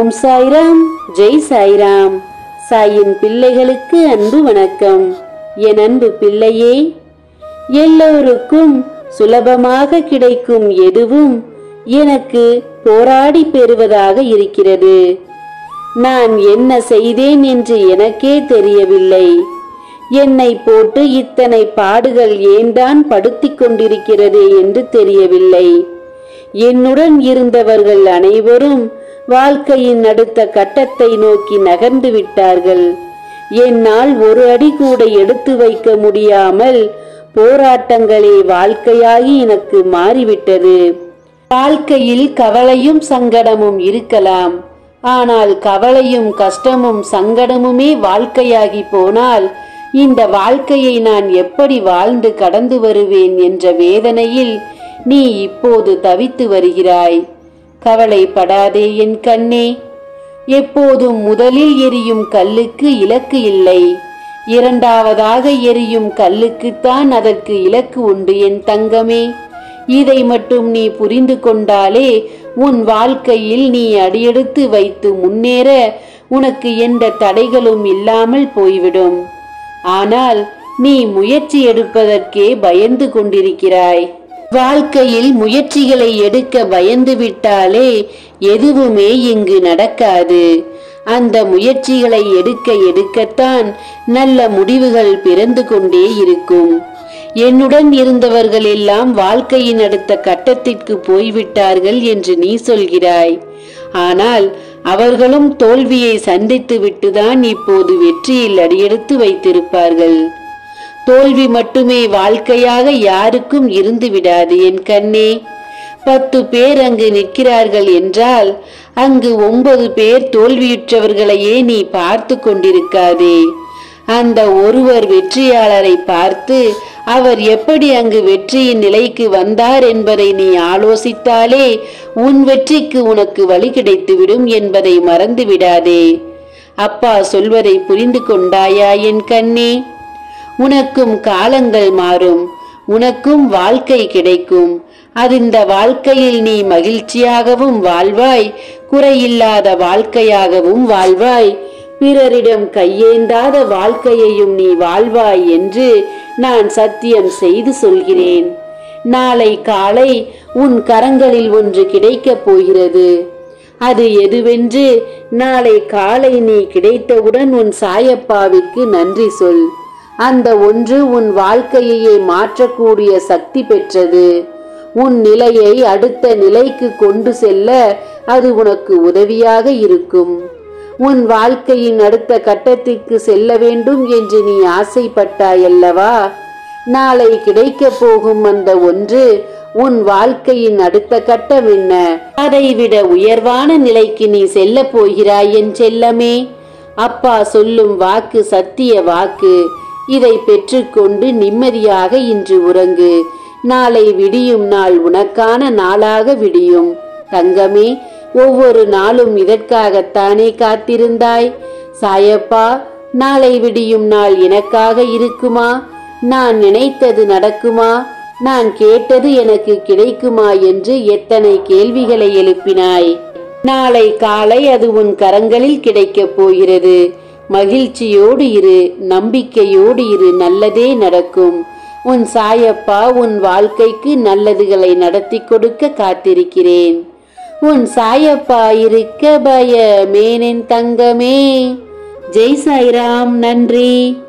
ஓம் சாய்ராம் ஜெய் சாய்ராம் சாயின் பிள்ளைகளுக்கு அன்பு வணக்கம் என் அன்பு பிள்ளையே எல்லோருக்கும் சுலபமாக கிடைக்கும் எதுவும் எனக்கு போராடி பெறுவதாக இருக்கிறது நான் என்ன செய்தேன் என்று எனக்கே தெரியவில்லை என்னை போட்டு இத்தனை பாடுகள் ஏன்தான் படுத்திக் கொண்டிருக்கிறதே என்று தெரியவில்லை என்னுடன் இருந்தவர்கள் அனைவரும் வாழ்க்கையின் அடுத்த கட்டத்தை நோக்கி நகர்ந்து விட்டார்கள் என்னால் ஒரு அடி கூட எடுத்து வைக்க முடியாமல் போராட்டங்களே வாழ்க்கையாகி எனக்கு மாறிவிட்டது வாழ்க்கையில் கவலையும் சங்கடமும் இருக்கலாம் ஆனால் கவலையும் கஷ்டமும் சங்கடமுமே வாழ்க்கையாகி போனால் இந்த வாழ்க்கையை நான் எப்படி வாழ்ந்து கடந்து வருவேன் என்ற வேதனையில் நீ இப்போது தவித்து வருகிறாய் கவலைப்படாதே என் கண்ணே எப்போதும் முதலில் எரியும் கல்லுக்கு இலக்கு இல்லை இரண்டாவதாக எரியும் கல்லுக்குத்தான் அதற்கு இலக்கு உண்டு என் தங்கமே இதை மட்டும் நீ புரிந்து கொண்டாலே உன் வாழ்க்கையில் நீ அடியெடுத்து வைத்து முன்னேற உனக்கு எந்த தடைகளும் இல்லாமல் போய்விடும் ஆனால் நீ முயற்சி எடுப்பதற்கே பயந்து கொண்டிருக்கிறாய் வாழ்க்கையில் முயற்சிகளை எடுக்க பயந்து விட்டாலே எதுவுமே இங்கு நடக்காது அந்த முயற்சிகளை எடுக்க எடுக்கத்தான் நல்ல முடிவுகள் பிறந்து கொண்டே இருக்கும் என்னுடன் இருந்தவர்கள் எல்லாம் வாழ்க்கையின் அடுத்த கட்டத்திற்கு போய்விட்டார்கள் என்று நீ சொல்கிறாய் ஆனால் அவர்களும் தோல்வியை சந்தித்து விட்டுதான் இப்போது வெற்றியில் அடியெடுத்து வைத்திருப்பார்கள் தோல்வி மட்டுமே வாழ்க்கையாக யாருக்கும் இருந்து விடாது என் கண்ணே பத்து பேர் அங்கு நிற்கிறார்கள் என்றால் அங்கு ஒன்பது பேர் தோல்வியுற்றவர்களையே நீ பார்த்து கொண்டிருக்காதே அந்த ஒருவர் வெற்றியாளரை பார்த்து அவர் எப்படி அங்கு வெற்றியின் நிலைக்கு வந்தார் என்பதை நீ ஆலோசித்தாலே உன் வெற்றிக்கு உனக்கு வழி கிடைத்துவிடும் என்பதை மறந்து விடாதே அப்பா சொல்வதை புரிந்து கொண்டாயா என் கண்ணே உனக்கும் காலங்கள் மாறும் உனக்கும் வாழ்க்கை கிடைக்கும் அது இந்த வாழ்க்கையில் நீ மகிழ்ச்சியாகவும் வாழ்வாய் குறையில்லாத வாழ்க்கையாகவும் வாழ்வாய் பிறரிடம் கையேந்தாத வாழ்க்கையையும் நீ வாழ்வாய் என்று நான் சத்தியம் செய்து சொல்கிறேன் நாளை காலை உன் கரங்களில் ஒன்று கிடைக்கப் போகிறது அது எதுவென்று நாளை காலை நீ கிடைத்தவுடன் உன் சாயப்பாவிற்கு நன்றி சொல் அந்த ஒன்று உன் வாழ்க்கையையே மாற்றக்கூடிய சக்தி பெற்றது உன் நிலையை அடுத்த நிலைக்கு கொண்டு செல்ல அது உனக்கு உதவியாக இருக்கும் உன் வாழ்க்கையின் அடுத்த கட்டத்திற்கு செல்ல வேண்டும் என்று நீ ஆசைப்பட்டாயல்லவா நாளை கிடைக்கப் போகும் அந்த ஒன்று உன் வாழ்க்கையின் அடுத்த கட்டம் என்ன அதைவிட உயர்வான நிலைக்கு நீ செல்ல போகிறாய் என் செல்லமே அப்பா சொல்லும் வாக்கு சத்திய வாக்கு இதை பெற்றுக்கொண்டு நிம்மதியாக இன்று உறங்கு நாளை விடியும் நாள் உனக்கான நாளாக விடியும் தங்கமே ஒவ்வொரு நாளும் இதற்காகத்தானே காத்திருந்தாய் சாயப்பா நாளை விடியும் நாள் எனக்காக இருக்குமா நான் நினைத்தது நடக்குமா நான் கேட்டது எனக்கு கிடைக்குமா என்று எத்தனை கேள்விகளை எழுப்பினாய் நாளை காலை அது உன் கரங்களில் கிடைக்கப் போகிறது மகிழ்ச்சியோடு இரு நம்பிக்கையோடு இரு நல்லதே நடக்கும் உன் சாயப்பா உன் வாழ்க்கைக்கு நல்லதுகளை நடத்தி கொடுக்க காத்திருக்கிறேன் உன் சாயப்பா இருக்க பயமேனின் தங்கமே ஜெய் சாய்ராம் நன்றி